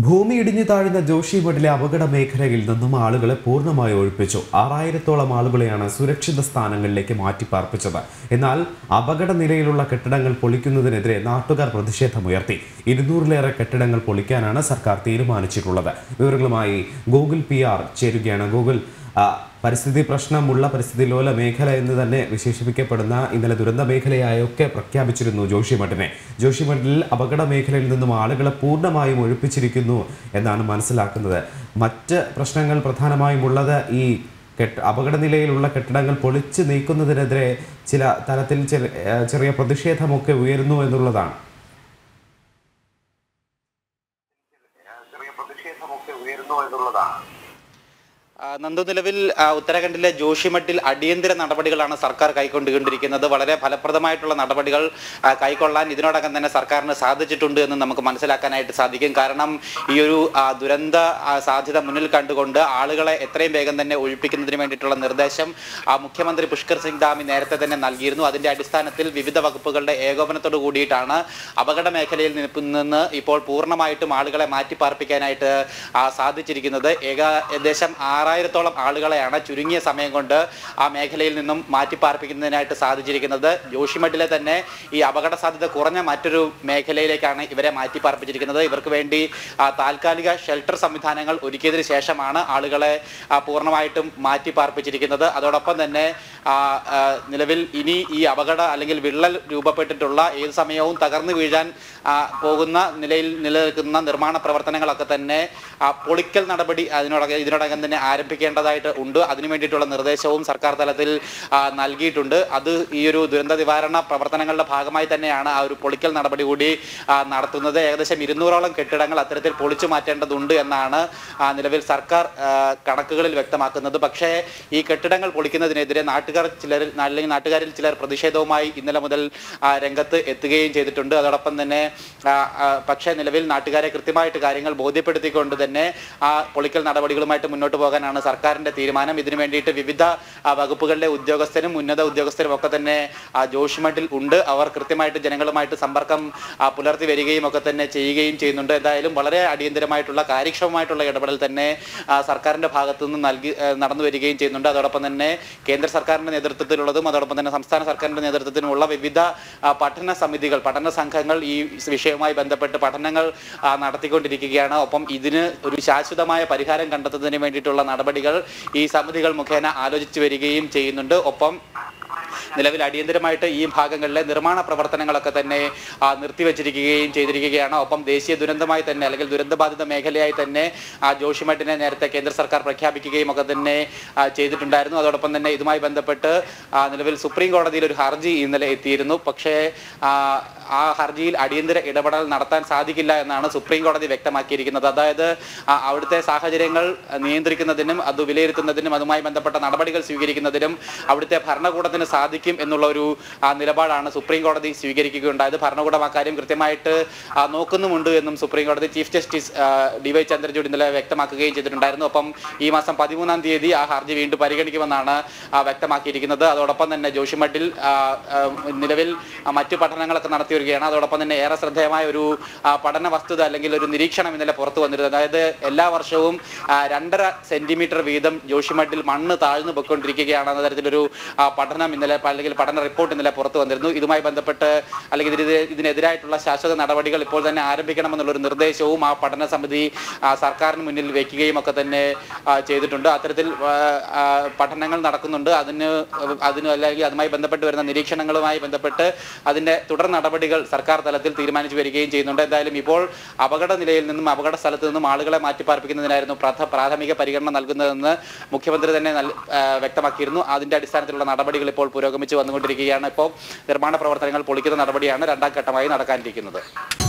ഭൂമി ഇടിഞ്ഞു താഴുന്ന ജോഷിമഠിലെ അപകട മേഖലയിൽ നിന്നും ആളുകളെ പൂർണ്ണമായി ഒഴിപ്പിച്ചു ആറായിരത്തോളം ആളുകളെയാണ് സുരക്ഷിത സ്ഥാനങ്ങളിലേക്ക് മാറ്റിപ്പാർപ്പിച്ചത് എന്നാൽ അപകട നിലയിലുള്ള കെട്ടിടങ്ങൾ പൊളിക്കുന്നതിനെതിരെ നാട്ടുകാർ പ്രതിഷേധമുയർത്തി ഇരുന്നൂറിലേറെ കെട്ടിടങ്ങൾ പൊളിക്കാനാണ് സർക്കാർ തീരുമാനിച്ചിട്ടുള്ളത് വിവരങ്ങളുമായി ഗൂഗിൾ പി ആർ ചേരുകയാണ് ഗൂഗിൾ ആ, പരിസ്ഥിതി പ്രശ്നമുള്ള പരിസ്ഥിതി ലോല മേഖല എന്ന് തന്നെ വിശേഷിപ്പിക്കപ്പെടുന്ന ഇന്നലെ ദുരന്ത മേഖലയായൊക്കെ പ്രഖ്യാപിച്ചിരുന്നു ജോഷിമഠിനെ ജോഷിമഠിൽ അപകട മേഖലയിൽ നിന്നും ആളുകളെ പൂർണ്ണമായും ഒഴിപ്പിച്ചിരിക്കുന്നു എന്നാണ് മനസ്സിലാക്കുന്നത് മറ്റ് പ്രശ്നങ്ങൾ പ്രധാനമായും ഉള്ളത് ഈ കെട്ട് അപകട നിലയിലുള്ള കെട്ടിടങ്ങൾ പൊളിച്ചു നീക്കുന്നതിനെതിരെ ചില തലത്തിൽ ചെറി- ഏ, ചെറിയ പ്രതിഷേധമൊക്കെ ഉയരുന്നു എന്നുള്ളതാണ് ചെറിയ പ്രതിഷേധമൊക്കെ ഉയരുന്നു എന്നുള്ളതാണ് ആ, നന്ദു നിലവിൽ ആ, ഉത്തരാഖണ്ഡിലെ ജോഷിമഠിൽ അടിയന്തര നടപടികളാണ് സർക്കാർ കൈക്കൊണ്ടുകൊണ്ടിരിക്കുന്നത് വളരെ ഫലപ്രദമായിട്ടുള്ള നടപടികൾ ആ, കൈക്കൊള്ളാൻ ഇതിനോടകം തന്നെ സർക്കാരിന് സാധിച്ചിട്ടുണ്ട് എന്ന് നമുക്ക് മനസ്സിലാക്കാനായിട്ട് സാധിക്കും കാരണം ഈ ഒരു ആ, ദുരന്ത ആ, സാധ്യത മുന്നിൽ കണ്ടുകൊണ്ട് ആളുകളെ എത്രയും വേഗം തന്നെ ഒഴിപ്പിക്കുന്നതിന് വേണ്ടിയിട്ടുള്ള നിർദ്ദേശം ആ, മുഖ്യമന്ത്രി പുഷ്കർ സിംഗ് ധാമി നേരത്തെ തന്നെ നൽകിയിരുന്നു അതിന്റെ അടിസ്ഥാനത്തിൽ വിവിധ വകുപ്പുകളുടെ ഏകോപനത്തോടു കൂടിയിട്ടാണ് അപകട മേഖലയിൽ നിപ്പ് നിന്ന് ഇപ്പോൾ പൂർണ്ണമായിട്ടും ആളുകളെ മാറ്റി പാർപ്പിക്കാനായിട്ട് ആ, സാധിച്ചിരിക്കുന്നത് ഏകദേശം ആറായിരത്തോളം ആളുകളെയാണ് ചുരുങ്ങിയ സമയം കൊണ്ട് ആ മേഖലയിൽ നിന്നും മാറ്റി പാർപ്പിക്കുന്നതിനായിട്ട് സാധിച്ചിരിക്കുന്നത് ജോഷിമഠിലെ തന്നെ ഈ അപകട സാധ്യത കുറഞ്ഞ മറ്റൊരു മേഖലയിലേക്കാണ് ഇവരെ മാറ്റി പാർപ്പിച്ചിരിക്കുന്നത് ഇവർക്ക് വേണ്ടി ആ, താൽക്കാലിക ഷെൽട്ടർ സംവിധാനങ്ങൾ ഒരുക്കിയതിനു ശേഷമാണ് ആളുകളെ ആ, പൂർണ്ണമായിട്ടും മാറ്റി പാർപ്പിച്ചിരിക്കുന്നത് അതോടൊപ്പം തന്നെ ആ, ആ, നിലവിൽ ഇനി ഈ അപകട അല്ലെങ്കിൽ വിള്ളൽ രൂപപ്പെട്ടിട്ടുള്ള ഏത് സമയവും തകർന്നു വീഴാൻ ആ, പോകുന്ന നിലയിൽ നിലനിൽക്കുന്ന നിർമ്മാണ പ്രവർത്തനങ്ങളൊക്കെ തന്നെ ആ, പൊളിക്കൽ നടപടി അതിനോടകം ഇതിനോടകം തന്നെ ആരംഭിക്കേണ്ടതായിട്ട് ഉണ്ട് അതിനു വേണ്ടിയിട്ടുള്ള നിർദ്ദേശവും സർക്കാർ തലത്തിൽ ആ, നൽകിയിട്ടുണ്ട് അത് ഈ ഒരു ദുരന്ത നിവാരണ പ്രവർത്തനങ്ങളുടെ ഭാഗമായി തന്നെയാണ് ആ ഒരു പൊളിക്കൽ നടപടി കൂടി ആ, നടത്തുന്നത് ഏകദേശം ഇരുന്നൂറോളം കെട്ടിടങ്ങൾ അത്തരത്തിൽ പൊളിച്ചു മാറ്റേണ്ടതുണ്ട് എന്നാണ് ആ, നിലവിൽ സർക്കാർ ആ, കണക്കുകളിൽ വ്യക്തമാക്കുന്നത് പക്ഷേ ഈ കെട്ടിടങ്ങൾ പൊളിക്കുന്നതിനെതിരെ നാട്ടുകാർ ചിലർ അല്ലെങ്കിൽ നാട്ടുകാരിൽ ചിലർ പ്രതിഷേധവുമായി ഇന്നലെ മുതൽ ആ, രംഗത്ത് എത്തുകയും ചെയ്തിട്ടുണ്ട് അതോടൊപ്പം തന്നെ ആ, ആ, പക്ഷേ നിലവിൽ നാട്ടുകാരെ കൃത്യമായിട്ട് കാര്യങ്ങൾ ബോധ്യപ്പെടുത്തിക്കൊണ്ട് തന്നെ ആ പൊളിക്കൽ നടപടികളുമായിട്ട് മുന്നോട്ട് പോകാനാണ് സർക്കാരിന്റെ തീരുമാനം ഇതിനു വേണ്ടിയിട്ട് വിവിധ ആ, വകുപ്പുകളിലെ ഉദ്യോഗസ്ഥരും ഉന്നത ഉദ്യോഗസ്ഥരും ഒക്കെ തന്നെ ആ, ജോഷിമഠിൽ ഉണ്ട് അവർ കൃത്യമായിട്ട് ജനങ്ങളുമായിട്ട് സമ്പർക്കം ആ, പുലർത്തി വരികയും ഒക്കെ തന്നെ ചെയ്യുകയും ചെയ്യുന്നുണ്ട് എന്തായാലും വളരെ അടിയന്തരമായിട്ടുള്ള കാര്യക്ഷമമായിട്ടുള്ള ഇടപെടൽ തന്നെ ആ, സർക്കാരിന്റെ ഭാഗത്തു നിന്ന് നൽകി ആ, നടന്നു വരികയും ചെയ്യുന്നുണ്ട് അതോടൊപ്പം തന്നെ കേന്ദ്ര സർക്കാരിന്റെ നേതൃത്വത്തിലുള്ളതും അതോടൊപ്പം തന്നെ സംസ്ഥാന സർക്കാരിന്റെ നേതൃത്വത്തിലുമുള്ള വിവിധ ആ, പഠന സമിതികൾ പഠന സംഘങ്ങൾ ഈ വിഷയവുമായി ബന്ധപ്പെട്ട് പഠനങ്ങൾ ആ, നടത്തിക്കൊണ്ടിരിക്കുകയാണ് ഒപ്പം ഇതിന് ഒരു ശാശ്വതമായ പരിഹാരം കണ്ടെത്തുന്നതിന് വേണ്ടിയിട്ടുള്ള നടപടികൾ ഈ സമിതികൾ മുഖേന ആലോചിച്ചു വരികയും ചെയ്യുന്നുണ്ട് ഒപ്പം നിലവിൽ അടിയന്തരമായിട്ട് ഈ ഭാഗങ്ങളിലെ നിർമ്മാണ പ്രവർത്തനങ്ങളൊക്കെ തന്നെ ആ, നിർത്തിവെച്ചിരിക്കുകയും ചെയ്തിരിക്കുകയാണ് ഒപ്പം ദേശീയ ദുരന്തമായി തന്നെ അല്ലെങ്കിൽ ദുരന്തബാധിത മേഖലയായി തന്നെ ആ ജോഷിമഠിനെ നേരത്തെ കേന്ദ്ര സർക്കാർ പ്രഖ്യാപിക്കുകയും ഒക്കെ തന്നെ ആ, ചെയ്തിട്ടുണ്ടായിരുന്നു അതോടൊപ്പം തന്നെ ഇതുമായി ബന്ധപ്പെട്ട് ആ, നിലവിൽ സുപ്രീം കോടതിയിൽ ഒരു ഹർജി ഇന്നലെ എത്തിയിരുന്നു പക്ഷേ ആ, ആ ഹർജിയിൽ അടിയന്തര ഇടപെടൽ നടത്താൻ സാധിക്കില്ല എന്നാണ് സുപ്രീം കോടതി വ്യക്തമാക്കിയിരിക്കുന്നത് അതായത് ആ, അവിടുത്തെ സാഹചര്യങ്ങൾ നിയന്ത്രിക്കുന്നതിനും അത് വിലയിരുത്തുന്നതിനും അതുമായി ബന്ധപ്പെട്ട നടപടികൾ സ്വീകരിക്കുന്നതിനും അവിടുത്തെ ഭരണകൂടത്തിന് സാധിക്കും എന്നുള്ള ഒരു ആ, നിലപാടാണ് സുപ്രീം കോടതി സ്വീകരിക്കുകയുണ്ടായത് ഭരണകൂടം അക്കാര്യം കൃത്യമായിട്ട് ആ, നോക്കുന്നുമുണ്ട് എന്നും സുപ്രീം കോടതി ചീഫ് ജസ്റ്റിസ് ആ, ഡി വൈ ചന്ദ്രചൂഡ് ഇന്നലെ വ്യക്തമാക്കുകയും ചെയ്തിട്ടുണ്ടായിരുന്നു ഒപ്പം ഈ മാസം പതിമൂന്നാം തീയതി ആ ഹർജി വീണ്ടും പരിഗണിക്കുമെന്നാണ് ആ, വ്യക്തമാക്കിയിരിക്കുന്നത് അതോടൊപ്പം തന്നെ ജോഷിമഠിൽ ആ, ആ, നിലവിൽ ആ, മറ്റു പഠനങ്ങളൊക്കെ നടത്തി വരികയാണ് അതോടൊപ്പം തന്നെ ഏറെ ശ്രദ്ധേയമായ ഒരു ആ, പഠന വസ്തുത അല്ലെങ്കിൽ ഒരു നിരീക്ഷണം ഇന്നലെ പുറത്തു വന്നിരുന്നത് അതായത് എല്ലാ വർഷവും ആ, രണ്ടര സെന്റിമീറ്റർ വീതം ജോഷിമഠിൽ മണ്ണ് താഴ്ന്നു പൊയ്ക്കൊണ്ടിരിക്കുകയാണ് എന്ന തരത്തിലൊരു ആ, പഠനം ഇന്നലെ അല്ലെങ്കിൽ പഠന റിപ്പോർട്ട് ഇന്നലെ പുറത്തു വന്നിരുന്നു ഇതുമായി ബന്ധപ്പെട്ട് അല്ലെങ്കിൽ ഇതിന് ഇതിനെതിരായിട്ടുള്ള ശാശ്വത നടപടികൾ ഇപ്പോൾ തന്നെ ആരംഭിക്കണമെന്നുള്ള ഒരു നിർദ്ദേശവും ആ പഠന സമിതി ആ, സർക്കാരിന് മുന്നിൽ വെക്കുകയും ഒക്കെ തന്നെ ആ, ചെയ്തിട്ടുണ്ട് അത്തരത്തിൽ ആ, ആ, പഠനങ്ങൾ നടക്കുന്നുണ്ട് അതിന് അതിന് അല്ലെങ്കിൽ അതുമായി ബന്ധപ്പെട്ട് വരുന്ന നിരീക്ഷണങ്ങളുമായി ബന്ധപ്പെട്ട് അതിന്റെ തുടർ നടപടികൾ സർക്കാർ തലത്തിൽ തീരുമാനിച്ചു വരികയും ചെയ്യുന്നുണ്ട് എന്തായാലും ഇപ്പോൾ അപകട നിലയിൽ നിന്നും അപകട സ്ഥലത്ത് നിന്നും ആളുകളെ മാറ്റിപ്പാർപ്പിക്കുന്നതിനായിരുന്നു പ്രഥ- പ്രാഥമിക പരിഗണന നൽകുന്നതെന്ന് മുഖ്യമന്ത്രി തന്നെ നൽ- ആ, വ്യക്തമാക്കിയിരുന്നു അതിന്റെ അടിസ്ഥാനത്തിലുള്ള നടപടികൾ ഇപ്പോൾ പുരോഗമിച്ച് വന്നുകൊണ്ടിരിക്കുകയാണ് ഇപ്പോൾ നിർമ്മാണ പ്രവർത്തനങ്ങൾ പൊളിക്കുന്ന നടപടിയാണ് രണ്ടാം ഘട്ടമായി നടക്കാനിരിക്കുന്നത്